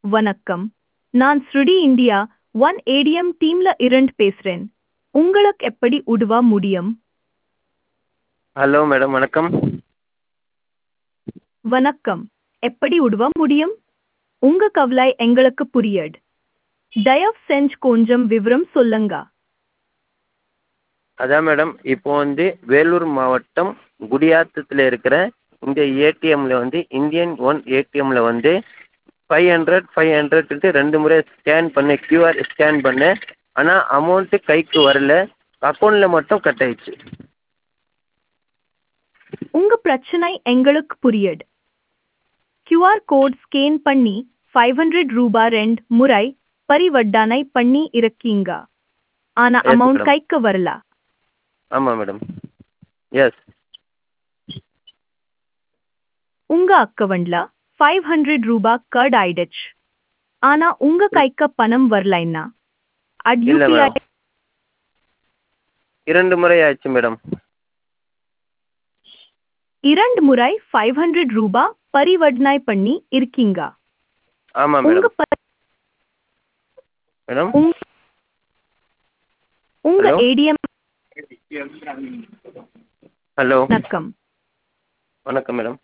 வணக்கம் நான் ஸ்ருடி இந்தியா ஒன் ஏடிஎம் டீம்ல இரண்டு பேசுறேன் உங்களுக்கு எப்படி உதவ முடியும் ஹலோ மேடம் வணக்கம் வணக்கம் எப்படி உதவ முடியும் உங்க கவலை எங்களுக்கு புரியுது தயவு செஞ்சு கொஞ்சம் விவரம் சொல்லுங்க அதான் மேடம் இப்போ வந்து வேலூர் மாவட்டம் குடியாத்தத்தில் இருக்கிற இந்த ஏடிஎம்மில் வந்து இந்தியன் ஒன் ஏடிஎம்மில் வந்து ஃபைவ் ஹண்ட்ரட் ஃபைவ் ஹண்ட்ரட்ன்ட்டு ரெண்டு முறை ஸ்கேன் பண்ணேன் கியூஆர் ஸ்கேன் பண்ணேன் ஆனால் அமௌண்ட்டு கைக்கு வரல அக்கௌண்ட்டில் மட்டும் கட் ஆயிடுச்சு உங்க பிரச்சனை எங்களுக்கு புரியுது கியூஆர் கோட் ஸ்கேன் பண்ணி ஃபைவ் ஹண்ட்ரட் ரூபாய் ரெண்டு முறை பரிவர்த்தனை பண்ணி இருக்கீங்க ஆனா Yes, அமௌண்ட் madam. கைக்கு வரல ஆமாம் மேடம் எஸ் உங்க அக்கவுண்ட்ல ஃபைவ் ஹண்ட்ரட் ரூபாய் கட் ஆயிடுச்சு ஆனா உங்க கைக்கு பணம் வரலைன்னா அட் இல்ல யூபிஐ மேடம் இரண்டு முறை ஆச்சு மேடம் இரண்டு முறை ஃபைவ் ஹண்ட்ரட் ரூபாய் பரிவர்த்தனை பண்ணி இருக்கீங்க ஆமாம் உங்க மேடம் ப- மேடம் உங்க- உங்க Hello? ஏடிஎம் ஹலோ வணக்கம் வணக்கம் மேடம்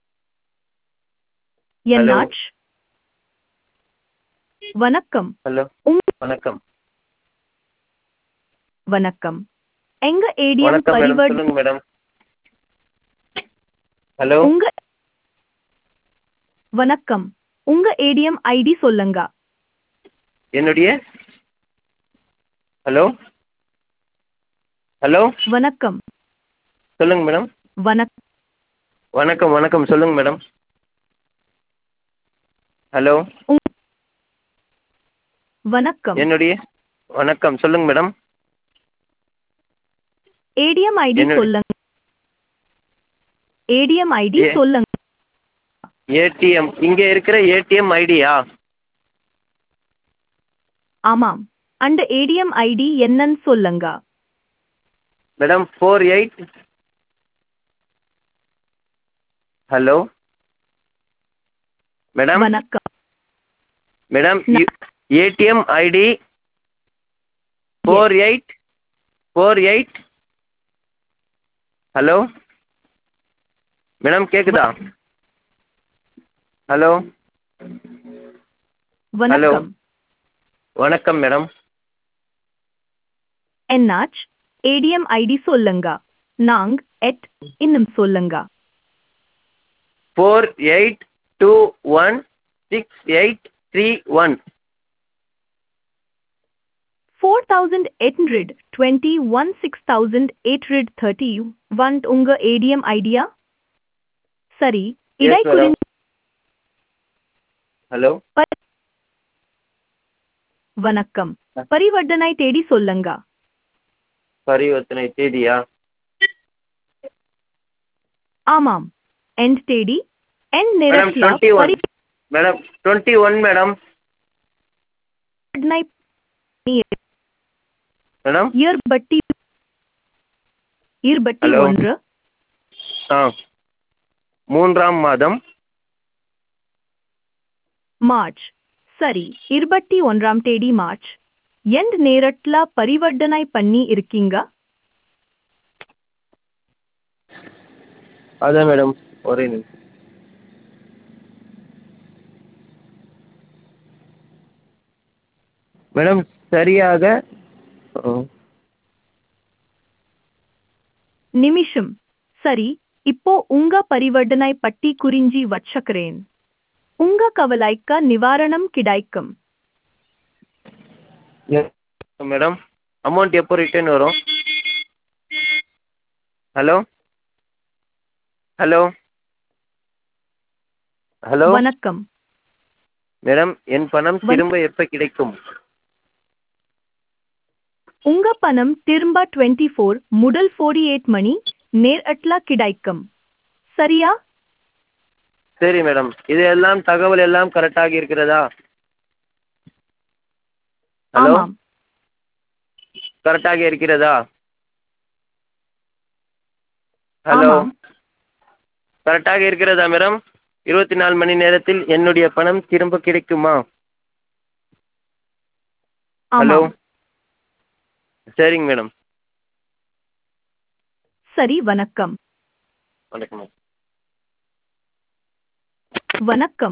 என்னாச்சு வணக்கம் ஹலோ உங்க வணக்கம் வணக்கம் எங்க ஏடிஎம் வணக்கம் மேடம் பரிவர்த்தனை சொல்லுங்க மேடம் ஹலோ உங்க வணக்கம் உங்க ஏடிஎம் ஐடி சொல்லுங்க என்னுடைய ஹலோ ஹலோ வணக்கம் சொல்லுங்க மேடம் வணக் வணக்கம் வணக்கம் சொல்லுங்க மேடம் ஹலோ வணக்கம் என்னுடைய வணக்கம் சொல்லுங்க மேடம் ஏடிஎம் ஐடி என்ன- சொல்லுங்க ஏடிஎம் ஐடி ஏ- சொல்லுங்க ஏடிஎம் இங்கே இருக்கிற ஏடிஎம் ஐடியா ஆமாம் அந்த ஏடிஎம் ஐடி என்னன்னு சொல்லுங்க madam four eight hello madam வணக்கம் madam ATM ID four eight four eight hello madam கேட்குதா ஹலோ வணக்கம் வணக்கம் மேடம் என்னாச் ஏடிஎம் ஐடி சொல்லுங்க நாங் எட் இன்னும் சொல்லுங்க four eight two one six eight three one four thousand eight hundred twenty one six thousand eight hundred thirty one உங்க ATM ஐடியா சரி இடை madam. குறி ஹலோ வணக்கம் பரிவர்த்தனை தேடி சொல்லுங்க பரிவர்த்தனை தேதியா ஆமாம் எண்ட் தேடி எண்ட் மேடம் நேரத்துல டுவெண்ட்டி ஒன் பரிவர்த்தனை madam twenty one madam madam year பட்டி இயர் பட்டி Hello. ஒன்று ஆ மூன்றாம் மாதம் மார்ச் சரி இருபத்தி ஒன்றாம் தேதி மார்ச் எந்த நேரத்துல பரிவர்த்தனை பண்ணி இருக்கீங்க அதான் மேடம் ஒரே நிமிஷம் மேடம் சரியாக ஆ, நிமிஷம் சரி இப்போ உங்க பரிவர்த்தனை பட்டி குறிஞ்சி வச்சுக்கிறேன் உங்க கவலைக்க நிவாரணம் கிடைக்கும் எ- மேடம் அமௌண்ட் எப்போ ரிட்டர்ன் வரும் ஹலோ ஹலோ ஹலோ வணக்கம் மேடம் என் பணம் வண- திரும்ப எப்போ கிடைக்கும் உங்க பணம் திரும்ப டுவெண்ட்டி ஃபோர் முதல் ஃபோர்டி எயிட் மணி நேரட்ல கிடைக்கும் சரியா சரி மேடம் இது எல்லாம் தகவல் எல்லாம் கரெக்டாக இருக்கிறதா ஹலோ ஆமாம் கரெக்டாக இருக்கிறதா ஹலோ ஆமாம் கரெக்டாக இருக்கிறதா மேடம் இருபத்தி நாலு மணி நேரத்தில் என்னுடைய பணம் திரும்ப கிடைக்குமா ஹலோ ஆமாம் சரிங்க மேடம் சரி வணக்கம் வணக்கம் மேம் வணக்கம்